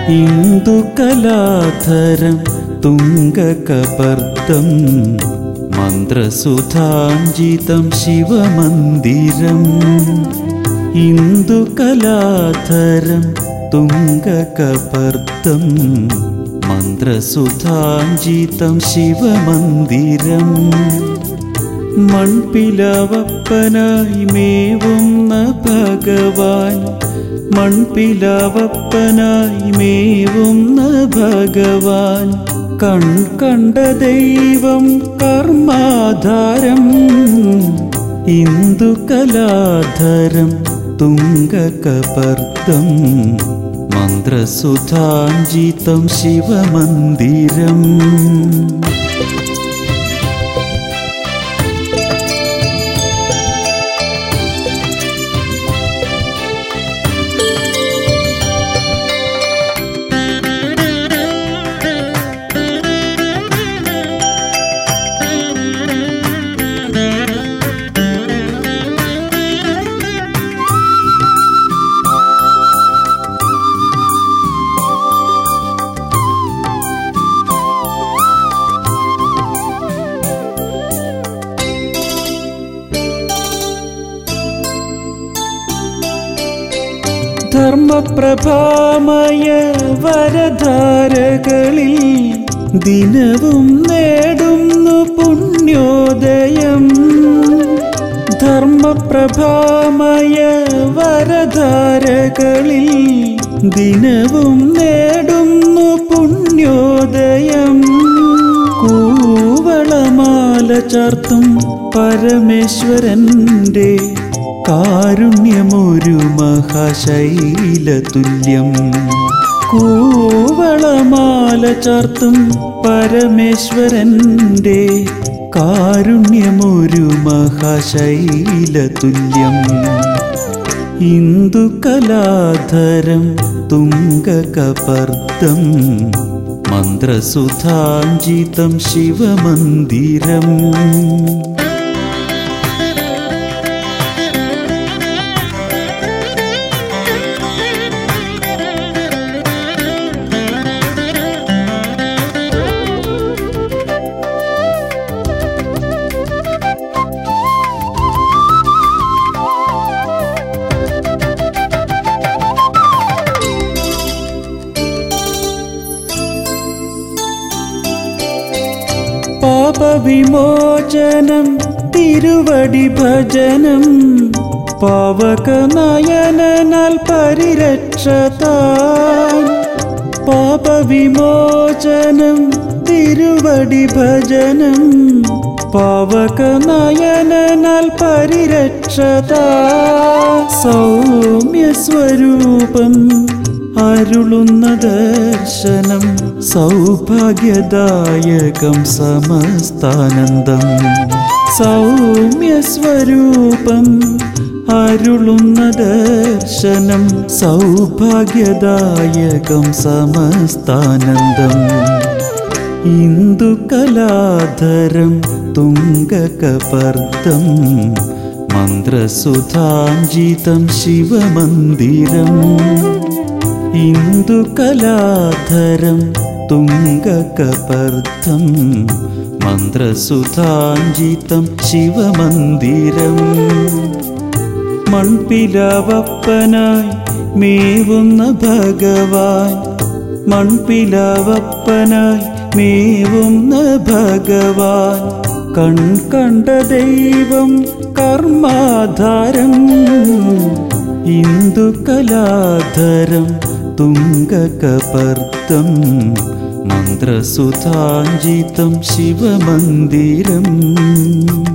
ഇന്ദുകലാധരം തുംഗകപർദ്ദം മന്ത്രസുധാഞ്ജിതം ശിവമന്ദിരം ഇന്ദുകലാധരം തുംഗകപർദ്ദം മന്ത്രസുധാഞ്ജിതം ശിവമന്ദിരം മൺപിലവപ്പനായി മേവുന്ന ഭഗവാൻ മൺപിലവപ്പനായി മേവുന്ന ഭഗവാൻ കൺ കണ്ട ദൈവം കർമാധാരം ഇന്ദുകലാധരം തുംഗകപർദ്ദം മന്ത്രസുധാഞ്ജിതം ശിവമന്ദിരം ധർമ്മപ്രഭാമയ വരധാരകളിൽ ദിനവും നേടുന്നു പുണ്യോദയം ധർമ്മപ്രഭാമയ വരധാരകളിൽ ദിനവും നേടുന്നു പുണ്യോദയം കൂവളമാല ചാർത്തും പരമേശ്വരന്റെ കാരുണ്യമൊരു മഹാശൈലതുല്യം കൂവളമാല ചാർത്തും പരമേശ്വരന്റെ കാരുണ്യമൊരു മഹാശൈലതുല്യം ഇന്ദുകലാധരം തുംഗകപർദ്ദം മന്ത്രസുധാഞ്ജിതം ശിവമന്ദിരം പാപവിമോചനം തിരുവടി ഭജനം പാവകനയനാൽ പരിരക്ഷതാൻ പാപവിമോചനം തിരുവടി ഭജനം പാവകനയനാൽ പരിരക്ഷതാ സൗമ്യസ്വരൂപം അരുളുന്ന ദർശനം സൗഭാഗ്യദായകം സമസ്താനന്ദം സൗമ്യസ്വരൂപം അരുളുന്ന ദർശനം സൗഭാഗ്യദായകം സമസ്താനന്ദം ഇന്ദുകലാധരം തുംഗകപർദ്ദം മന്ത്രസുധാഞ്ജിതം ശിവമന്ദിരം ഇന്ദുകലാധരം തുംഗകപർദ്ദം മന്ത്രസുധാഞ്ജിതം ശിവമന്ദിരം മൺപിലവപ്പനായി മേവുന്ന ഭഗവാൻ മൺപിലവപ്പനായി മേവുന്ന ഭഗവാൻ കൺ കണ്ട ദൈവം കർമാധാരം ഇന്ദുകലാധരം തുംഗകപർദ്ദം മന്ത്രസുധാഞ്ജിതം ശിവമന്ദിരം